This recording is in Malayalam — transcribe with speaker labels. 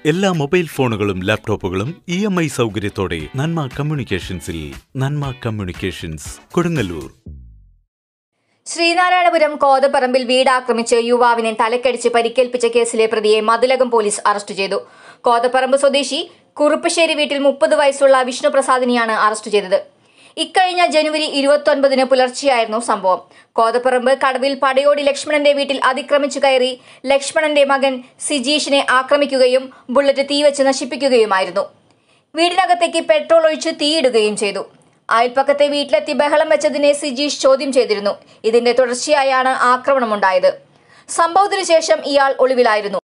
Speaker 1: എല്ലാ മൊബൈൽ ഫോണുകളും ലാപ്ടോപ്പുകളും ഇ എം ഐ സൗകര്യത്തോടെ നന്മ കമ്മ്യൂണിക്കേഷൻസിൽ നന്മ കമ്മ്യൂണിക്കേഷൻസ് കൊടുങ്ങല്ലൂർ
Speaker 2: ശ്രീനാരായണപുരം കോതപ്പറമ്പിൽ വീട് ആക്രമിച്ച് യുവാവിനെ തലക്കടിച്ച് പരിക്കേൽപ്പിച്ച കേസിലെ പ്രതിയെ മതിലകം പോലീസ് അറസ്റ്റ് ചെയ്തു കോതപ്പറമ്പ് സ്വദേശി കുറുപ്പശ്ശേരി വീട്ടിൽ മുപ്പത് വയസ്സുള്ള വിഷ്ണുപ്രസാദിനെയാണ് അറസ്റ്റ് ചെയ്തത് ഇക്കഴിഞ്ഞ ജനുവരി ഇരുപത്തൊൻപതിന് പുലർച്ചെയായിരുന്നു സംഭവം കോതപ്പറമ്പ് കടവിൽ പടയോടി ലക്ഷ്മണന്റെ വീട്ടിൽ അതിക്രമിച്ചു കയറി ലക്ഷ്മണന്റെ മകൻ സിജീഷിനെ ആക്രമിക്കുകയും ബുള്ളറ്റ് തീവച്ച് നശിപ്പിക്കുകയുമായിരുന്നു വീടിനകത്തേക്ക് പെട്രോൾ ഒഴിച്ച് തീയിടുകയും ചെയ്തു അയൽപ്പക്കത്തെ വീട്ടിലെത്തി ബഹളം വെച്ചതിനെ സിജീഷ് ചോദ്യം ചെയ്തിരുന്നു ഇതിന്റെ തുടർച്ചയായാണ് ആക്രമണമുണ്ടായത് സംഭവത്തിനു ശേഷം ഇയാൾ ഒളിവിലായിരുന്നു